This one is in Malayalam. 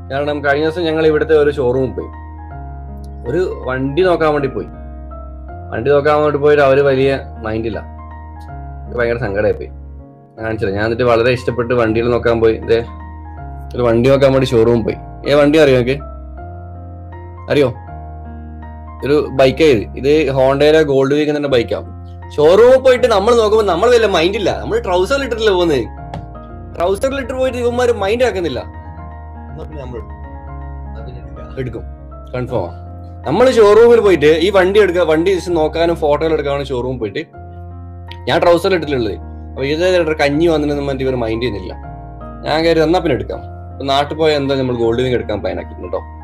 കാരണം കഴിഞ്ഞ ദിവസം ഞങ്ങൾ ഇവിടുത്തെ ഒരു ഷോറൂമിൽ പോയി ഒരു വണ്ടി നോക്കാൻ വേണ്ടി പോയി വണ്ടി നോക്കാൻ വേണ്ടി പോയിട്ട് അവര് വലിയ മൈൻഡില്ല ഭയങ്കര സങ്കടമായി പോയി ഞാൻ കാണിച്ചില്ല ഞാൻ എന്നിട്ട് വളരെ ഇഷ്ടപ്പെട്ട് വണ്ടിയിൽ നോക്കാൻ പോയി ഇതേ ഒരു വണ്ടി നോക്കാൻ വേണ്ടി ഷോറൂമിൽ പോയി ഏ വണ്ടി അറിയോ എനിക്ക് അറിയോ ഒരു ബൈക്കായത് ഇത് ഹോണ്ടയുടെ ഗോൾഡ് വീക്ക് തന്നെ ബൈക്കാ ഷോറൂമിൽ പോയിട്ട് നമ്മൾ നോക്കുമ്പോൾ നമ്മൾ വല്ല മൈൻഡ് ഇല്ല നമ്മൾ ട്രൗസറിൽ ഇട്ടിട്ടില്ല പോകുന്നത് ട്രൗസറിൽ ഇട്ട് പോയിട്ട് ഇവന്മാർ മൈൻഡ് ആക്കുന്നില്ല എന്നാ പിന്നെ നമ്മൾ എടുക്കും കൺഫേം നമ്മൾ ഷോറൂമിൽ പോയിട്ട് ഈ വണ്ടി എടുക്കുക വണ്ടി just നോക്കാനും ഫോട്ടോകൾ എടുക്കാനും ഷോറൂമിൽ പോയിട്ട് ഞാൻ ട്രൗസറിൽ ഇട്ടിട്ടുള്ളത് അപ്പൊ ഇത് കഞ്ഞി വന്നിട്ട് മറ്റേ ഇവർ മൈൻഡ് ചെയ്യുന്നില്ല ഞാൻ കയറി എന്നാ പിന്നെ എടുക്കാം ഇപ്പൊ നാട്ടിൽ പോയാൽ എന്താ നമ്മൾ ഗോൾഡ് വിങ് എടുക്കാൻ പ്ലാൻ ആക്കി കേട്ടോ